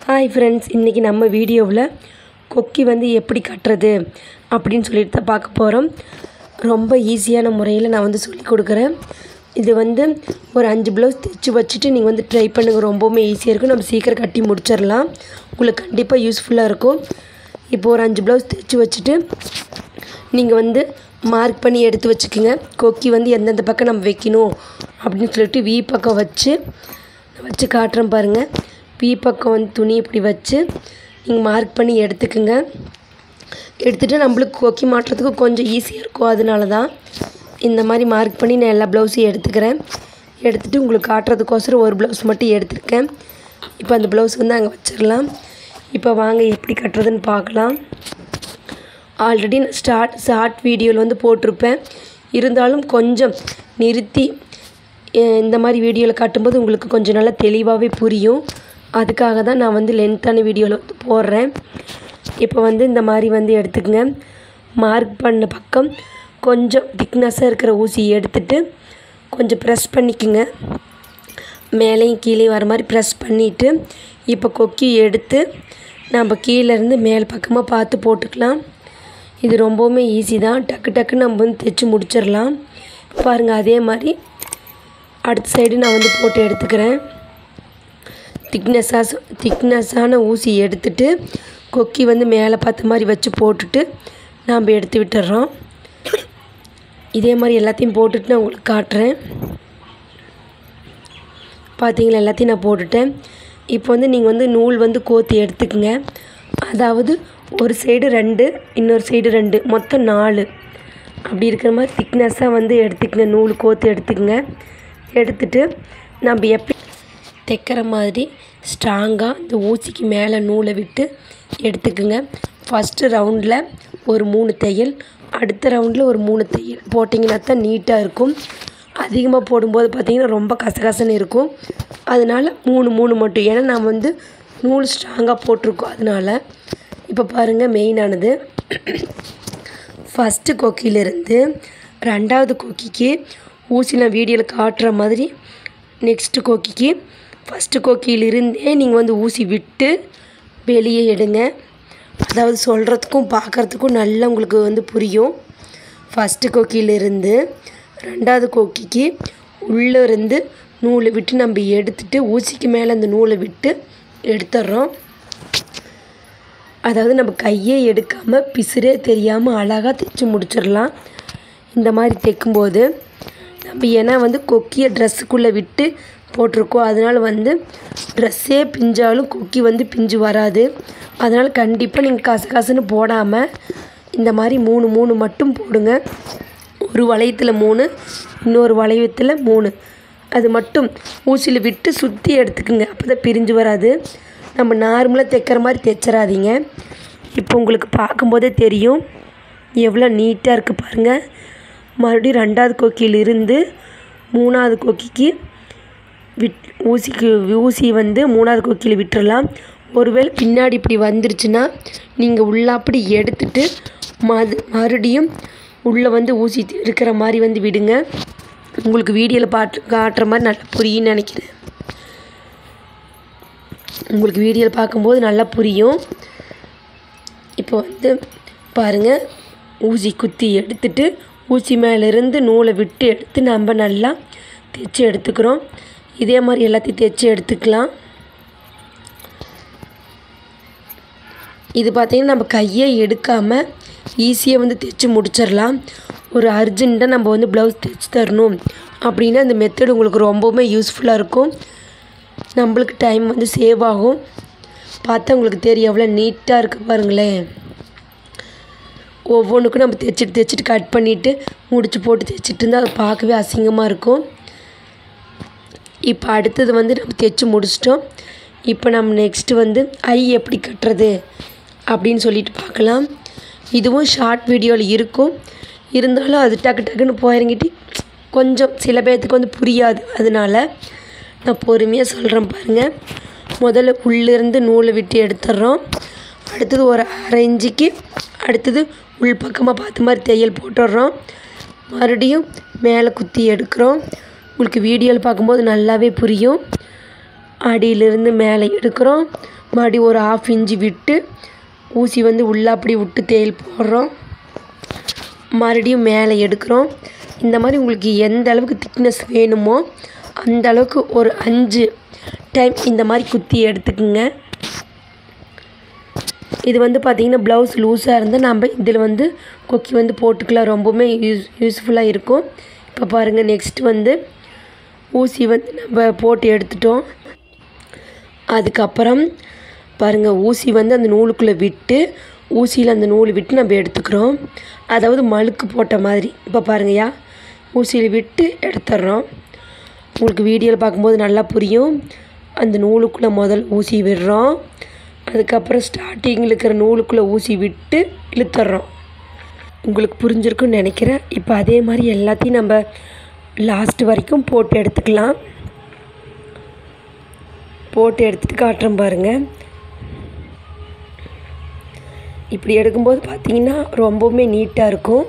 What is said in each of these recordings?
hi friends இன்றைக்கி நம்ம வீடியோவில் கொக்கி வந்து எப்படி கட்டுறது அப்படின்னு சொல்லிட்டு தான் பார்க்க போகிறோம் ரொம்ப ஈஸியான முறையில் நான் வந்து சொல்லி கொடுக்குறேன் இது வந்து ஒரு அஞ்சு ப்ளவுஸ் தைச்சி வச்சுட்டு நீங்கள் வந்து ட்ரை பண்ணுங்க ரொம்பவுமே ஈஸியாக இருக்கும் நம்ம சீக்கிரம் கட்டி முடிச்சிடலாம் உங்களுக்கு கண்டிப்பாக யூஸ்ஃபுல்லாக இருக்கும் இப்போ ஒரு அஞ்சு ப்ளவுஸ் தைச்சி வச்சுட்டு நீங்கள் வந்து மார்க் பண்ணி எடுத்து வச்சுக்கோங்க கொக்கி வந்து எந்தெந்த பக்கம் நம்ம வைக்கணும் அப்படின்னு சொல்லிட்டு வி பக்கம் வச்சு வச்சு காட்டுறேன் பாருங்கள் வி பக்கம் வந்து துணி இப்படி வச்சு நீங்கள் மார்க் பண்ணி எடுத்துக்கோங்க எடுத்துகிட்டு நம்மளுக்கு கொக்கி மாட்டுறதுக்கு கொஞ்சம் ஈஸியாக இருக்கும் அதனால தான் இந்த மாதிரி மார்க் பண்ணி நான் எல்லா ப்ளவுஸையும் எடுத்துக்கிறேன் எடுத்துகிட்டு உங்களுக்கு காட்டுறதுக்கோசரம் ஒரு ப்ளவுஸ் மட்டும் எடுத்திருக்கேன் இப்போ அந்த ப்ளவுஸ் வந்து அங்கே வச்சிடலாம் இப்போ வாங்க எப்படி கட்டுறதுன்னு பார்க்கலாம் ஆல்ரெடி நான் ஸ்டார்ட் ஷார்ட் வீடியோவில் வந்து போட்டிருப்பேன் இருந்தாலும் கொஞ்சம் நிறுத்தி அஹ் இந்த மாதிரி வீடியோவில் காட்டும்போது உங்களுக்கு கொஞ்சம் நல்லா தெளிவாகவே புரியும் அதுக்காக தான் நான் வந்து லென்த்தான வீடியோவில் வந்து போடுறேன் இப்போ வந்து இந்த மாதிரி வந்து எடுத்துக்கங்க மார்க் பண்ண பக்கம் கொஞ்சம் திக்னஸாக இருக்கிற ஊசி எடுத்துட்டு கொஞ்சம் ப்ரெஸ் பண்ணிக்கோங்க மேலேயும் கீழே வர மாதிரி ப்ரெஸ் பண்ணிவிட்டு இப்போ கொக்கி எடுத்து நம்ம கீழேருந்து மேல் பக்கமாக பார்த்து போட்டுக்கலாம் இது ரொம்பவுமே ஈஸி தான் டக்கு டக்குன்னு நம்ம வந்து தைச்சி முடிச்சிடலாம் பாருங்கள் அதே மாதிரி அடுத்த சைடு நான் வந்து போட்டு எடுத்துக்கிறேன் திக்னஸாக திக்னஸான ஊசி எடுத்துட்டு கொக்கி வந்து மேலே பார்த்த மாதிரி வச்சு போட்டுட்டு நாம் எடுத்து விட்டுறோம் இதே மாதிரி எல்லாத்தையும் போட்டுட்டு நான் உங்களுக்கு காட்டுறேன் பார்த்தீங்களா எல்லாத்தையும் நான் போட்டுட்டேன் இப்போ வந்து நீங்கள் வந்து நூல் வந்து கோத்தி எடுத்துக்கங்க அதாவது ஒரு சைடு ரெண்டு இன்னொரு சைடு ரெண்டு மொத்தம் நாலு அப்படி இருக்கிற மாதிரி திக்னஸாக வந்து எடுத்துக்கங்க நூல் கோத்து எடுத்துக்கங்க எடுத்துட்டு நம்ம எப்படி தைக்கிற மாதிரி ஸ்ட்ராங்காக இந்த ஊசிக்கு மேலே நூலை விட்டு எடுத்துக்குங்க ஃபஸ்ட்டு ரவுண்டில் ஒரு மூணு தையல் அடுத்த ரவுண்டில் ஒரு மூணு தையல் போட்டிங்கன்னா தான் நீட்டாக இருக்கும் அதிகமாக போடும்போது பார்த்திங்கன்னா ரொம்ப கசகசன்னு இருக்கும் அதனால் மூணு மூணு மட்டும் ஏன்னா நாம் வந்து நூல் ஸ்ட்ராங்காக போட்டிருக்கோம் அதனால் இப்போ பாருங்கள் மெயினானது ஃபஸ்ட்டு கொக்கியிலேருந்து ரெண்டாவது கொக்கிக்கு ஊசி நான் வீடியோவில் காட்டுற மாதிரி நெக்ஸ்ட்டு கொக்கிக்கு ஃபஸ்ட்டு கொக்கியிலிருந்தே நீங்கள் வந்து ஊசி விட்டு வெளியே எடுங்க அதாவது சொல்கிறதுக்கும் பார்க்குறதுக்கும் நல்லா உங்களுக்கு வந்து புரியும் ஃபஸ்ட்டு கொக்கியிலிருந்து ரெண்டாவது கொக்கிக்கு உள்ளே இருந்து நூலை விட்டு நம்ம எடுத்துட்டு ஊசிக்கு மேலே அந்த நூலை விட்டு எடுத்துடுறோம் அதாவது நம்ம கையே எடுக்காமல் பிசுரே தெரியாமல் அழகாக தைச்சி முடிச்சிடலாம் இந்த மாதிரி தைக்கும்போது நம்ம ஏன்னா வந்து கொக்கியை ட்ரெஸ்ஸுக்குள்ளே விட்டு போட்டிருக்கோம் அதனால் வந்து ட்ரெஸ்ஸே பிஞ்சாலும் கொக்கி வந்து பிஞ்சு வராது அதனால் கண்டிப்பாக நீங்கள் காசு காசுன்னு போடாமல் இந்த மாதிரி மூணு மூணு மட்டும் போடுங்க ஒரு வளையத்தில் மூணு இன்னொரு வளையத்தில் மூணு அது மட்டும் ஊசியில் விட்டு சுற்றி எடுத்துக்குங்க அப்போ தான் பிரிஞ்சு வராது நம்ம நார்மலாக தைக்கிற மாதிரி தைச்சிடாதீங்க இப்போ உங்களுக்கு பார்க்கும்போதே தெரியும் எவ்வளோ நீட்டாக இருக்குது பாருங்கள் மறுபடியும் ரெண்டாவது கொக்கியிலிருந்து மூணாவது கொக்கிக்கு விட் ஊசிக்கு ஊசி வந்து மூணாவது கொக்கியில் விட்டுறலாம் ஒருவேளை பின்னாடி இப்படி வந்துருச்சுன்னா நீங்கள் உள்ளாப்படி எடுத்துட்டு மது மறுபடியும் உள்ளே வந்து ஊசி இருக்கிற மாதிரி வந்து விடுங்க உங்களுக்கு வீடியோவில் பாட்டு காட்டுற மாதிரி நல்லா புரியும்னு நினைக்கிறேன் உங்களுக்கு வீடியோவில் பார்க்கும்போது நல்லா புரியும் இப்போ வந்து பாருங்கள் ஊசி குத்தி எடுத்துட்டு ஊசி மேலேருந்து நூலை விட்டு எடுத்து நம்ம நல்லா தைச்சி எடுத்துக்கிறோம் இதே மாதிரி எல்லாத்தையும் தைச்சி எடுத்துக்கலாம் இது பார்த்திங்கன்னா நம்ம கையே எடுக்காமல் ஈஸியாக வந்து தைச்சி முடிச்சிடலாம் ஒரு அர்ஜெண்ட்டாக நம்ம வந்து ப்ளவுஸ் தைச்சி தரணும் அப்படின்னா இந்த மெத்தட் உங்களுக்கு ரொம்பவுமே யூஸ்ஃபுல்லாக இருக்கும் நம்மளுக்கு டைம் வந்து சேவ் ஆகும் பார்த்தா உங்களுக்கு தெரியும் எவ்வளோ நீட்டாக இருக்குது பாருங்களேன் ஒவ்வொன்றுக்கும் நம்ம தைச்சிட்டு தைச்சிட்டு கட் பண்ணிவிட்டு முடிச்சு போட்டு தைச்சிட்டு இருந்தால் அது பார்க்கவே அசிங்கமாக இருக்கும் இப்போ அடுத்தது வந்து நம்ம தைச்சி முடிச்சிட்டோம் இப்போ நம்ம நெக்ஸ்ட்டு வந்து ஐ எப்படி கட்டுறது அப்படின்னு சொல்லிட்டு பார்க்கலாம் இதுவும் ஷார்ட் வீடியோவில் இருக்கும் இருந்தாலும் அது டக்கு டக்குன்னு போயிறங்கிட்டு கொஞ்சம் சில பேர்த்துக்கு வந்து புரியாது அதனால நான் பொறுமையாக சொல்கிறேன் பாருங்கள் முதல்ல உள்ளேருந்து நூலை விட்டு எடுத்துடுறோம் அடுத்தது ஒரு அரை இன்ச்சுக்கு அடுத்தது உள் பக்கமாக பார்த்த மாதிரி தையல் போட்டுடுறோம் மறுபடியும் மேலே குத்தி எடுக்கிறோம் உங்களுக்கு வீடியோவில் பார்க்கும்போது நல்லாவே புரியும் அடியிலிருந்து மேலே எடுக்கிறோம் மறுபடியும் ஒரு ஆஃப் இன்ச்சு விட்டு ஊசி வந்து உள்ளே அப்படி விட்டு தேயில் போடுறோம் மறுபடியும் மேலே எடுக்கிறோம் இந்த மாதிரி உங்களுக்கு எந்த அளவுக்கு திக்னஸ் வேணுமோ அந்த அளவுக்கு ஒரு அஞ்சு டைம் இந்த மாதிரி குத்தி எடுத்துக்குங்க இது வந்து பார்த்திங்கன்னா ப்ளவுஸ் லூஸாக இருந்தால் நம்ம இதில் வந்து கொக்கி வந்து போட்டுக்கலாம் ரொம்பவுமே யூஸ் யூஸ்ஃபுல்லாக இருக்கும் இப்போ பாருங்கள் நெக்ஸ்ட் வந்து ஊசி வந்து நம்ம போட்டு எடுத்துட்டோம் அதுக்கப்புறம் பாருங்கள் ஊசி வந்து அந்த நூலுக்குள்ளே விட்டு ஊசியில் அந்த நூல் விட்டு நம்ம எடுத்துக்கிறோம் அதாவது மழுக்கு போட்ட மாதிரி இப்போ பாருங்கய்யா ஊசியில் விட்டு எடுத்துடுறோம் உங்களுக்கு வீடியோவில் பார்க்கும்போது நல்லா புரியும் அந்த நூலுக்குள்ளே முதல் ஊசி விடுறோம் அதுக்கப்புறம் ஸ்டார்டிங்கில் இருக்கிற நூலுக்குள்ளே ஊசி விட்டு இழுத்துட்றோம் உங்களுக்கு புரிஞ்சிருக்குன்னு நினைக்கிறேன் இப்போ அதே மாதிரி எல்லாத்தையும் நம்ம லாஸ்ட் வரைக்கும் போட்டு எடுத்துக்கலாம் போட்டு எடுத்துகிட்டு காட்டுறேன் பாருங்கள் இப்படி எடுக்கும்போது பார்த்தீங்கன்னா ரொம்பவுமே நீட்டாக இருக்கும்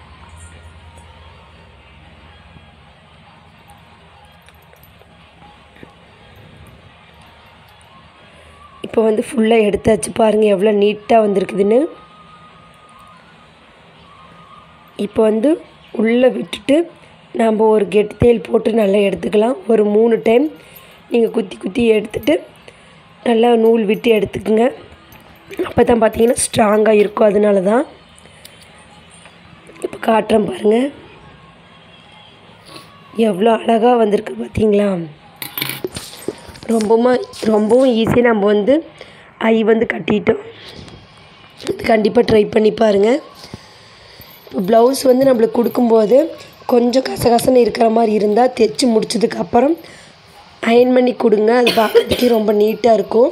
இப்போ வந்து ஃபுல்லாக எடுத்தாச்சு பாருங்கள் எவ்வளோ நீட்டாக வந்திருக்குதுன்னு இப்போ வந்து உள்ளே விட்டுட்டு நம்ம ஒரு கெட் தேல் போட்டு நல்லா எடுத்துக்கலாம் ஒரு மூணு டைம் நீங்கள் குத்தி குத்தி எடுத்துட்டு நல்லா நூல் விட்டு எடுத்துக்குங்க அப்போ தான் பார்த்தீங்கன்னா ஸ்ட்ராங்காக இருக்கும் அதனால தான் இப்போ காட்டுறேன் பாருங்கள் எவ்வளோ அழகாக வந்திருக்கு பார்த்தீங்களா ரொம்பவும் ரொம்பவும் ஈஸியாக நம்ம வந்து ஐ வந்து கட்டிட்டோம் இது கண்டிப்பாக ட்ரை பண்ணி பாருங்கள் இப்போ ப்ளவுஸ் வந்து நம்மளுக்கு கொடுக்கும்போது கொஞ்சம் கசகசன்னு இருக்கிற மாதிரி இருந்தால் தைச்சி முடிச்சதுக்கப்புறம் அயன் பண்ணி கொடுங்க அது பார்க்கறதுக்கே ரொம்ப நீட்டாக இருக்கும்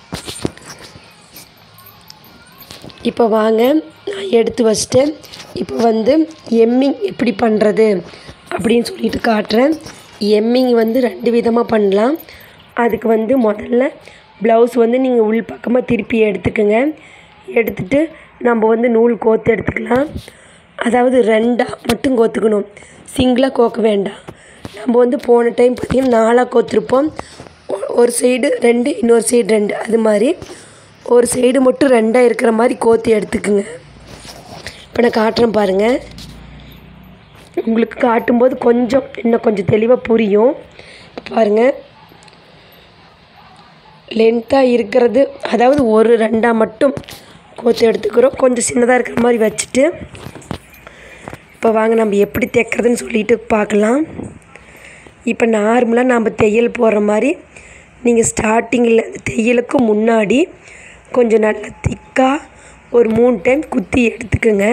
இப்போ வாங்க நான் எடுத்து வச்சிட்டேன் இப்போ வந்து எம்மிங் எப்படி பண்ணுறது அப்படின்னு சொல்லிட்டு காட்டுறேன் எம்மிங் வந்து ரெண்டு விதமாக பண்ணலாம் அதுக்கு வந்து முதல்ல ப்ளவுஸ் வந்து நீங்கள் உள் பக்கமாக திருப்பி எடுத்துக்கோங்க எடுத்துட்டு நம்ம வந்து நூல் கோத்து எடுத்துக்கலாம் அதாவது ரெண்டாக மட்டும் கோத்துக்கணும் சிங்கிளாக கோக்க வேண்டாம் நம்ம வந்து போன டைம் பார்த்திங்கன்னா நாலாக கோத்துருப்போம் ஒ- ஒரு சைடு ரெண்டு இன்னொரு சைடு ரெண்டு அது மாதிரி ஒரு சைடு மட்டும் ரெண்டாக இருக்கிற மாதிரி கோத்து எடுத்துக்குங்க இப்போ நான் காட்டுறேன் பாருங்கள் உங்களுக்கு காட்டும்போது கொஞ்சம் இன்னும் கொஞ்சம் தெளிவாக புரியும் பாருங்கள் லென்த்தாக இருக்கிறது அதாவது ஒரு ரெண்டாக மட்டும் கோத்து எடுத்துக்கிறோம் கொஞ்சம் சின்னதாக இருக்கிற மாதிரி வச்சுட்டு இப்போ வாங்க நம்ம எப்படி தைக்கிறதுன்னு சொல்லிட்டு பார்க்கலாம் இப்போ நார்மலாக நம்ம தையல் போடுற மாதிரி நீங்கள் ஸ்டார்டிங்கில் தையலுக்கு முன்னாடி கொஞ்சம் நல்லா திக்காக ஒரு மூணு டைம் குத்தி எடுத்துக்கோங்க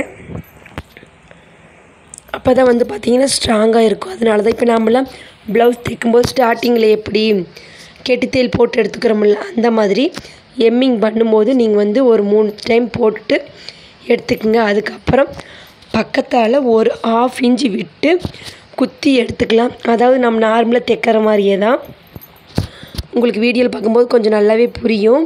அப்போ தான் வந்து பார்த்தீங்கன்னா ஸ்ட்ராங்காக இருக்கும் அதனால தான் இப்போ நாமெல்லாம் ப்ளவுஸ் தைக்கும்போது ஸ்டார்டிங்கில் எப்படி கெட்டித்தேல் போட்டு எடுத்துக்கிறோம்ல அந்த மாதிரி எம்மிங் பண்ணும்போது நீங்கள் வந்து ஒரு மூணு டைம் போட்டுட்டு எடுத்துக்கோங்க அதுக்கப்புறம் பக்கத்தால் ஒரு ஆஃப் இன்ச்சு விட்டு குத்தி எடுத்துக்கலாம் அதாவது நம்ம நார்மலாக தைக்கிற மாதிரியே தான் உங்களுக்கு வீடியோவில் பார்க்கும்போது கொஞ்சம் நல்லாவே புரியும்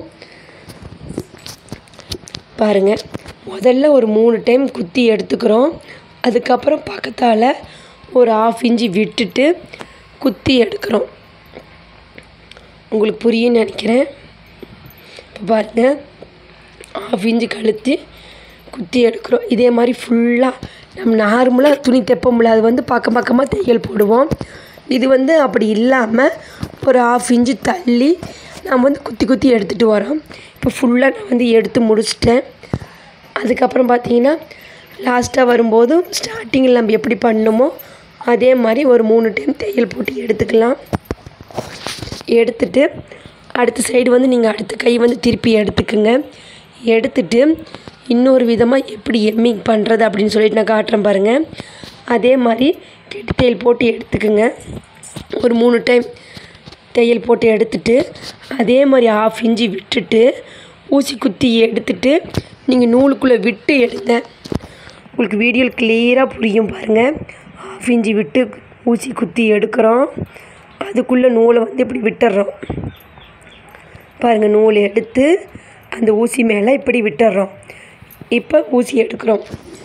பாருங்கள் முதல்ல ஒரு மூணு டைம் குத்தி எடுத்துக்கிறோம் அதுக்கப்புறம் பக்கத்தால் ஒரு ஆஃப் இன்ச்சு விட்டுட்டு குத்தி எடுக்கிறோம் உங்களுக்கு புரியும்னு நினைக்கிறேன் இப்போ பாருங்கள் ஆஃப் இன்ச்சு கழுத்து குத்தி எடுக்கிறோம் இதே மாதிரி ஃபுல்லாக நம்ம நார்மலாக துணி தைப்போம்ல அது வந்து பக்கம் பக்கமாக தையல் போடுவோம் இது வந்து அப்படி இல்லாமல் ஒரு ஆஃப் இன்ச்சு தள்ளி நம்ம வந்து குத்தி குத்தி எடுத்துகிட்டு வரோம் இப்போ ஃபுல்லாக நான் வந்து எடுத்து முடிச்சிட்டேன் அதுக்கப்புறம் பார்த்தீங்கன்னா லாஸ்ட்டாக வரும்போது ஸ்டார்டிங்கில் நம்ம எப்படி பண்ணணுமோ அதே மாதிரி ஒரு மூணு டைம் தையல் போட்டு எடுத்துக்கலாம் எடுத்துட்டு அடுத்த சைடு வந்து நீங்கள் அடுத்த கை வந்து திருப்பி எடுத்துக்குங்க எடுத்துட்டு இன்னொரு விதமாக எப்படி எம்மிங் பண்ணுறது அப்படின்னு சொல்லிட்டு நான் காட்டுறேன் பாருங்கள் அதே மாதிரி கெட்டி தையல் போட்டு எடுத்துக்குங்க ஒரு மூணு டைம் தையல் போட்டு எடுத்துட்டு அதே மாதிரி ஆஃப் இன்ச்சு விட்டுட்டு ஊசி குத்தி எடுத்துட்டு நீங்கள் நூலுக்குள்ளே விட்டு எடுங்க உங்களுக்கு வீடியோவில் கிளியராக புரியும் பாருங்கள் ஆஃப் இன்ச்சு விட்டு ஊசி குத்தி எடுக்கிறோம் அதுக்குள்ளே நூலை வந்து இப்படி விட்டுறோம் பாருங்கள் நூல் எடுத்து அந்த ஊசி மேலே இப்படி விட்டுறோம் இப்போ ஊசி எடுக்கிறோம்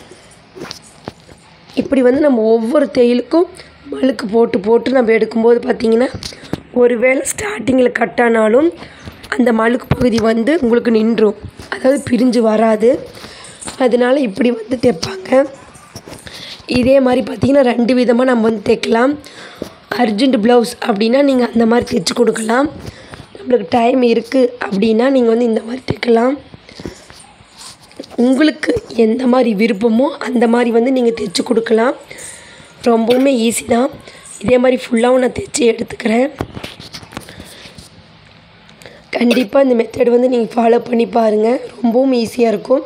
இப்படி வந்து நம்ம ஒவ்வொரு தையலுக்கும் மழுக்கு போட்டு போட்டு நம்ம எடுக்கும்போது பார்த்திங்கன்னா ஒருவேளை ஸ்டார்டிங்கில் கட் ஆனாலும் அந்த மழுக்கு பகுதி வந்து உங்களுக்கு நின்றும் அதாவது பிரிஞ்சு வராது அதனால இப்படி வந்து தைப்பாங்க இதே மாதிரி பார்த்தீங்கன்னா ரெண்டு விதமாக நம்ம வந்து தைக்கலாம் அர்ஜென்ட் ப்ளவுஸ் அப்படின்னா நீங்கள் அந்த மாதிரி தைச்சி கொடுக்கலாம் நம்மளுக்கு டைம் இருக்குது அப்படின்னா நீங்கள் வந்து இந்த மாதிரி தைக்கலாம் உங்களுக்கு எந்த மாதிரி விருப்பமோ அந்த மாதிரி வந்து நீங்கள் தைச்சி கொடுக்கலாம் ரொம்பவுமே ஈஸி தான் இதே மாதிரி ஃபுல்லாகவும் நான் தைச்சி எடுத்துக்கிறேன் கண்டிப்பாக இந்த மெத்தட் வந்து நீங்கள் ஃபாலோ பண்ணி பாருங்கள் ரொம்பவும் ஈஸியாக இருக்கும்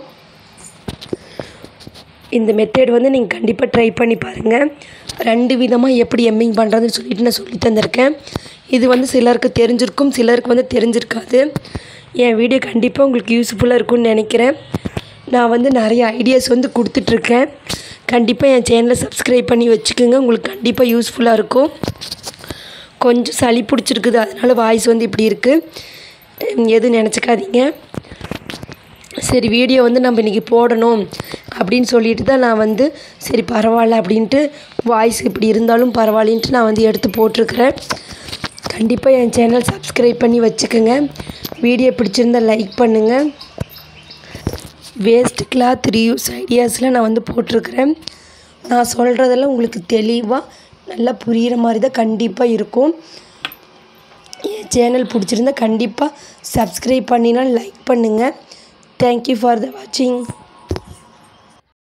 இந்த மெத்தட் வந்து நீங்கள் கண்டிப்பாக ட்ரை பண்ணி பாருங்கள் ரெண்டு விதமாக எப்படி எம்மிங் பண்ணுறதுன்னு சொல்லிட்டு நான் சொல்லி தந்திருக்கேன் இது வந்து சிலருக்கு தெரிஞ்சிருக்கும் சிலருக்கு வந்து தெரிஞ்சிருக்காது என் வீடியோ கண்டிப்பாக உங்களுக்கு யூஸ்ஃபுல்லாக இருக்கும்னு நினைக்கிறேன் நான் வந்து நிறைய ஐடியாஸ் வந்து கொடுத்துட்ருக்கேன் கண்டிப்பாக என் சேனலை சப்ஸ்கிரைப் பண்ணி வச்சுக்கோங்க உங்களுக்கு கண்டிப்பாக யூஸ்ஃபுல்லாக இருக்கும் கொஞ்சம் சளி பிடிச்சிருக்குது அதனால் வாய்ஸ் வந்து இப்படி இருக்குது எதுவும் நினச்சிக்காதீங்க சரி வீடியோ வந்து நம்ம இன்றைக்கி போடணும் அப்படின்னு சொல்லிட்டு தான் நான் வந்து சரி பரவாயில்ல அப்படின்ட்டு வாய்ஸ் இப்படி இருந்தாலும் பரவாயில்லன்ட்டு நான் வந்து எடுத்து போட்டிருக்கிறேன் கண்டிப்பாக என் சேனல் சப்ஸ்கிரைப் பண்ணி வச்சுக்கோங்க வீடியோ பிடிச்சிருந்தா லைக் பண்ணுங்கள் வேஸ்ட் கிளாத் ரீயூஸ் ஐடியாஸில் நான் வந்து போட்டிருக்கிறேன் நான் சொல்கிறதெல்லாம் உங்களுக்கு தெளிவாக நல்லா புரிகிற மாதிரி தான் கண்டிப்பாக இருக்கும் என் சேனல் பிடிச்சிருந்தா கண்டிப்பாக சப்ஸ்கிரைப் பண்ணினா லைக் பண்ணுங்கள் தேங்க்யூ ஃபார் த வாட்சிங்